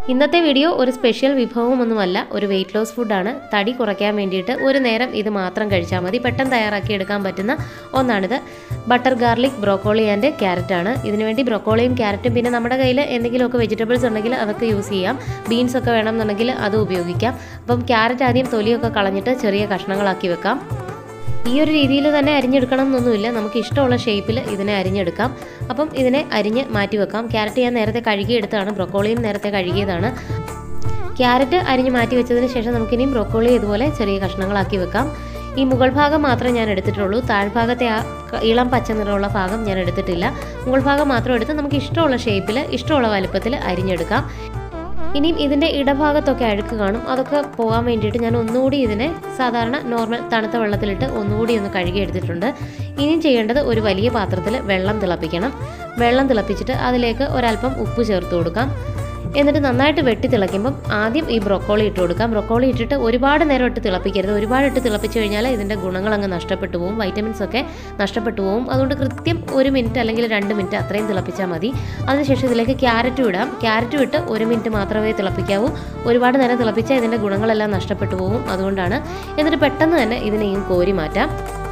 ഇന്നത്തെ വീഡിയോ ഒരു സ്പെഷ്യൽ വിഭവമൊന്നുമല്ല ഒരു വെയിറ്റ് ലോസ് ഫുഡാണ് തടി കുറയ്ക്കാൻ വേണ്ടിയിട്ട് ഒരു നേരം ഇത് മാത്രം കഴിച്ചാൽ മതി പെട്ടെന്ന് തയ്യാറാക്കി എടുക്കാൻ പറ്റുന്ന ഒന്നാണിത് butter garlic broccoli and carrot ആണ് ഇതിനുവേണ്ടി ബ്രോക്കോളിയും ക്യാരറ്റും പിന്നെ നമ്മുടെ കയ്യിൽ എന്തെങ്കിലുമൊക്കെ വെജിറ്റബിൾസ് ഉണ്ടെങ്കിൽ അതൊക്കെ യൂസ് ചെയ്യാം ബീൻസ് ഒക്കെ വേണമെന്നുണ്ടെങ്കിൽ അത് ഉപയോഗിക്കാം അപ്പം ക്യാരറ്റ് ആദ്യം തൊലിയൊക്കെ കളഞ്ഞിട്ട് ചെറിയ കഷ്ണങ്ങളാക്കി വെക്കാം ഈ ഒരു രീതിയിൽ തന്നെ അരിഞ്ഞെടുക്കണം എന്നൊന്നുമില്ല നമുക്ക് ഇഷ്ടമുള്ള ഷേപ്പിൽ ഇതിനെ അരിഞ്ഞെടുക്കാം അപ്പം ഇതിനെ അരിഞ്ഞ് മാറ്റി വെക്കാം ക്യാരറ്റ് ഞാൻ നേരത്തെ കഴുകിയെടുത്താണ് ബ്രൊക്കോളിയും നേരത്തെ കഴുകിയതാണ് ക്യാരറ്റ് അരിഞ്ഞ് മാറ്റി വെച്ചതിന് ശേഷം നമുക്കിനിയും ബ്രൊക്കോളി ഇതുപോലെ ചെറിയ കഷ്ണങ്ങളാക്കി വെക്കാം ഈ മുകൾ ഭാഗം മാത്രമേ ഞാൻ എടുത്തിട്ടുള്ളൂ താഴ്ഭാഗത്തെ ആ ക- ഇളം പച്ച നിറമുള്ള ഭാഗം ഞാൻ എടുത്തിട്ടില്ല മുകൾ ഭാഗം മാത്രം എടുത്ത് നമുക്ക് ഇഷ്ടമുള്ള ഷേപ്പിൽ ഇഷ്ടമുള്ള വലുപ്പത്തിൽ അരിഞ്ഞെടുക്കാം ഇനിയും ഇതിൻ്റെ ഇടഭാഗത്തൊക്കെ അഴുക്ക് കാണും അതൊക്കെ പോകാൻ വേണ്ടിയിട്ട് ഞാൻ ഒന്നുകൂടി ഇതിനെ സാധാരണ നോർമൽ തണുത്ത വെള്ളത്തിലിട്ട് ഒന്നുകൂടി ഒന്ന് കഴുകി എടുത്തിട്ടുണ്ട് ഇനിയും ചെയ്യേണ്ടത് ഒരു വലിയ പാത്രത്തിൽ വെള്ളം തിളപ്പിക്കണം വെള്ളം തിളപ്പിച്ചിട്ട് അതിലേക്ക് ഒരല്പം ഉപ്പ് ചേർത്ത് കൊടുക്കാം എന്നിട്ട് നന്നായിട്ട് വെട്ടി തിളയ്ക്കുമ്പം ആദ്യം ഈ ബ്രൊക്കോളി ഇട്ട് കൊടുക്കാം ബ്രൊക്കോളി ഇട്ടിട്ട് ഒരുപാട് നേരം ഇട്ട് തിളപ്പിക്കരുത് ഒരുപാട് ഇട്ട് തിളപ്പിച്ച് കഴിഞ്ഞാൽ ഇതിൻ്റെ ഗുണങ്ങൾ അങ്ങ് നഷ്ടപ്പെട്ടു പോകും വൈറ്റമിൻസ് ഒക്കെ നഷ്ടപ്പെട്ടു പോകും അതുകൊണ്ട് കൃത്യം ഒരു മിനിറ്റ് അല്ലെങ്കിൽ രണ്ട് മിനിറ്റ് അത്രയും തിളപ്പിച്ചാൽ മതി അതിനുശേഷം ഇതിലേക്ക് ക്യാരറ്റും ഇടാം ക്യാരറ്റും ഇട്ട് ഒരു മിനിറ്റ് മാത്രമേ തിളപ്പിക്കാവൂ ഒരുപാട് നേരം തിളപ്പിച്ചാൽ ഇതിൻ്റെ ഗുണങ്ങളെല്ലാം നഷ്ടപ്പെട്ടു പോകും അതുകൊണ്ടാണ് എന്നിട്ട് പെട്ടെന്ന് തന്നെ ഇതിനെയും കോരി മാറ്റാം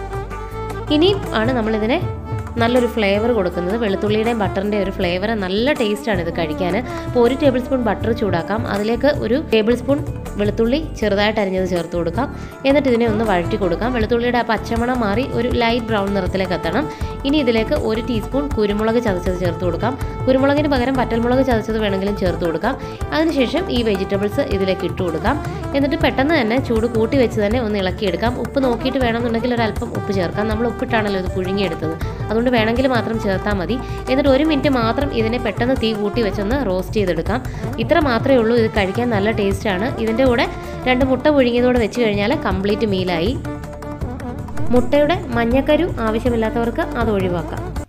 ഇനിയും ആണ് നമ്മളിതിനെ നല്ലൊരു ഫ്ലേവർ കൊടുക്കുന്നത് വെളുത്തുള്ളിയുടെയും ബട്ടറിൻ്റെ ഒരു ഫ്ലേവർ നല്ല ടേസ്റ്റാണ് ഇത് കഴിക്കാൻ അപ്പോൾ ഒരു ടേബിൾ സ്പൂൺ ബട്ടർ ചൂടാക്കാം അതിലേക്ക് ഒരു ടേബിൾ സ്പൂൺ വെളുത്തുള്ളി ചെറുതായിട്ട് അരിഞ്ഞത് ചേർത്ത് കൊടുക്കാം എന്നിട്ട് ഇതിനെ ഒന്ന് വഴറ്റി കൊടുക്കാം വെളുത്തുള്ളിയുടെ ആ പച്ചമണം മാറി ഒരു ലൈറ്റ് ബ്രൗൺ നിറത്തിലേക്ക് എത്തണം ഇനി ഇതിലേക്ക് ഒരു ടീസ്പൂൺ കുരുമുളക് ചതച്ചത് ചേർത്ത് കൊടുക്കാം കുരുമുളകിന് പകരം പറ്റൽമുളക് ചതച്ചത് വേണമെങ്കിലും ചേർത്ത് കൊടുക്കാം അതിനുശേഷം ഈ വെജിറ്റബിൾസ് ഇതിലേക്ക് ഇട്ട് കൊടുക്കാം എന്നിട്ട് പെട്ടെന്ന് തന്നെ ചൂട് കൂട്ടി വെച്ച് തന്നെ ഒന്ന് ഇളക്കിയെടുക്കാം ഉപ്പ് നോക്കിയിട്ട് വേണമെന്നുണ്ടെങ്കിൽ ഒരല്പം ഉപ്പ് ചേർക്കാം നമ്മൾ ഉപ്പിട്ടാണല്ലോ ഇത് പുഴുങ്ങിയെടുത്തത് അതുകൊണ്ട് വേണമെങ്കിൽ മാത്രം ചേർത്താൽ മതി എന്നിട്ട് ഒരു മിനിറ്റ് മാത്രം ഇതിനെ പെട്ടെന്ന് തീ കൂട്ടി വെച്ചൊന്ന് റോസ്റ്റ് ചെയ്തെടുക്കാം ഇത്ര മാത്രമേ ഉള്ളൂ ഇത് കഴിക്കാൻ നല്ല ടേസ്റ്റാണ് ഇതിൻ്റെ കൂടെ രണ്ട് മുട്ട പുഴുങ്ങിയതോടെ വെച്ച് കഴിഞ്ഞാൽ കംപ്ലീറ്റ് മീലായി മുട്ടയുടെ മഞ്ഞക്കരു ആവശ്യമില്ലാത്തവർക്ക് അത് ഒഴിവാക്കാം